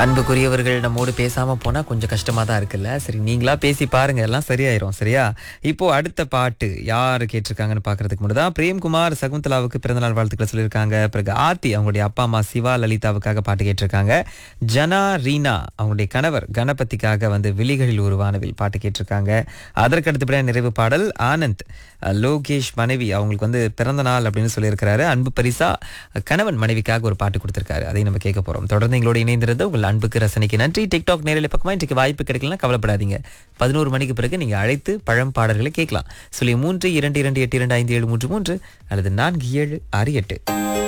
அன்புக்குரியவர்கள் நம்மோடு பேசாம போனா கொஞ்சம் கஷ்டமா தான் இருக்குல்ல சரி நீங்களா பேசி பாருங்க எல்லாம் சரியாயிரும் சரியா இப்போ அடுத்த பாட்டு யாரு கேட்டிருக்காங்கன்னு பாக்குறதுக்கு முன்னாடி தான் பிரேம்குமார் சகுந்தலாவுக்கு பிறந்தநாள் வாழ்த்துக்களை சொல்லியிருக்காங்க பிறகு ஆர்த்தி அவங்களுடைய அப்பா அம்மா சிவா லலிதாவுக்காக பாட்டு கேட்டிருக்காங்க ஜனா ரீனா அவங்களுடைய கணவர் கணபதிக்காக வந்து விழிகளில் ஒரு வானவில் பாட்டு கேட்டிருக்காங்க அதற்கு அடுத்தபடியாக நிறைவு பாடல் ஆனந்த் அஹ், லோகேஷ் மனைவி அவங்களுக்கு வந்து பிறந்த நாள் அப்படின்னு சொல்லியிருக்கிறாரு அன்பு பரிசா கணவன் மனைவிக்காக ஒரு பாட்டு கொடுத்திருக்காரு அதையும் நம்ம கேட்க போறோம் தொடர்ந்து எங்களோட இணைந்திருந்த உங்கள் அன்புக்கு ரசனைக்கு நன்றி டிக்டாக் நேரில் பக்கமா இன்றைக்கு வாய்ப்பு கிடைக்கலாம் கவலைப்படாதீங்க பதினோரு மணிக்கு பிறகு நீங்க அழைத்து பழம் பாடல்களை கேட்கலாம் சொல்லி மூன்று இரண்டு இரண்டு எட்டு இரண்டு ஐந்து ஏழு மூன்று மூன்று அல்லது நான்கு ஏழு ஆறு எட்டு